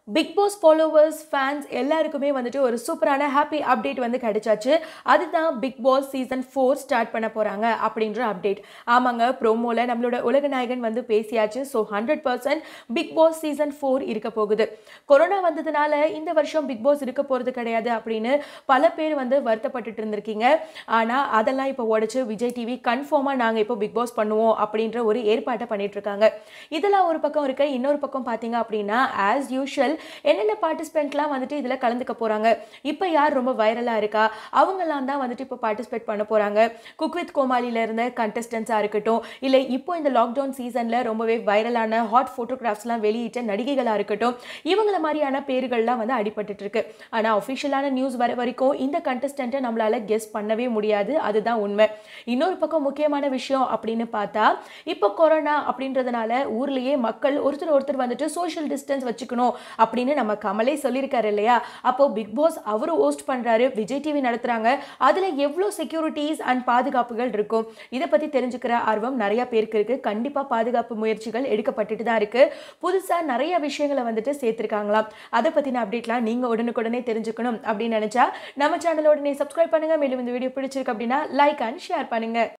big pass followers fans எல்லாருக்குமே வந்துட்டு ஒரு சூப்பரான ஹாப்பி அப்டேட் வந்து கிடைச்சாச்சு அதுதான் Bigg Boss season four start பண்ண போகிறாங்க அப்படின்ற அப்டேட் ஆமாங்க ப்ரோமோவில் நம்மளோட உலகநாயகன் வந்து பேசியாச்சு so hundred percent Bigg Boss season four இருக்க போகுது கொரோனா வந்ததுனால இந்த வருஷம் பிக் பாஸ் இருக்க போகிறது கிடையாது அப்படின்னு பல பேர் வந்து வருத்தப்பட்டுட்டு இருந்திருக்கீங்க ஆனால் அதெல்லாம் இப்போ உடச்சு விஜய் டிவி கன்ஃபார்மாக நாங்கள் இப்போ பிக் பாஸ் பண்ணுவோம் அப்படின்ற ஒரு ஏற்பாட்டை பண்ணிட்டு இருக்காங்க இதெல்லாம் ஒரு பக்கம் இருக்க இன்னொரு பக்கம் பார்த்தீங்க அப்படின்னா ஆஸ் யூஷுவல் என்னென்ன பார்ட்டிசிபெண்ட்லாம் வந்துட்டு இதில் கலந்துக்க போகிறாங்க இப்போ யார் ரொம்ப வைரலாக இருக்கா அவங்கெல்லாம் தான் வந்துட்டு இப்போ பார்ட்டிசிபேட் பண்ண போகிறாங்க குக் வித் கோமாளியில் இருந்த கண்டஸ்டன்ஸாக இருக்கட்டும் இல்லை இப்போ இந்த லாக்டவுன் சீசனில் ரொம்பவே வைரலான ஹாட் ஃபோட்டோகிராஃப்ஸ்லாம் வெளியிட்ட நடிகைகளாக இருக்கட்டும் இவங்கள மாதிரியான பேர்கள்லாம் வந்து அடிபட்டுட்டு இருக்கு ஆனால் அஃபிஷியலான நியூஸ் வர வரைக்கும் இந்த கண்டஸ்டண்ட்டை நம்மளால கெஸ் பண்ணவே முடியாது அதுதான் உண்மை இன்னொரு பக்கம் முக்கியமான விஷயம் அப்படின்னு பார்த்தா இப்போ கொரோனா அப்படின்றதுனால ஊர்லேயே மக்கள் ஒருத்தர் ஒருத்தர் வந்துட்டு சோஷியல் டிஸ்டன்ஸ் வச்சுக்கணும் அப்படின்னு நம்ம கமலே சொல்லியிருக்காரு இல்லையா அப்போ பிக் பாஸ் அவரு ஹோஸ்ட் பண்றாரு விஜய் டிவி நடத்துறாங்க அதுல எவ்வளோ செக்யூரிட்டிஸ் அண்ட் பாதுகாப்புகள் இருக்கும் இதை பத்தி தெரிஞ்சுக்கிற ஆர்வம் நிறைய பேருக்கு இருக்கு கண்டிப்பா பாதுகாப்பு முயற்சிகள் எடுக்கப்பட்டுட்டு தான் இருக்கு புதுசா நிறைய விஷயங்களை வந்துட்டு சேர்த்திருக்காங்களாம் அதை பத்தின அப்டேட்லாம் நீங்க உடனுக்குடனே தெரிஞ்சுக்கணும் அப்படின்னு நினைச்சா நம்ம சேனலோட சப்ஸ்கிரைப் பண்ணுங்க மேலும் இந்த வீடியோ பிடிச்சிருக்கு அப்படின்னா லைக் அண்ட் ஷேர் பண்ணுங்க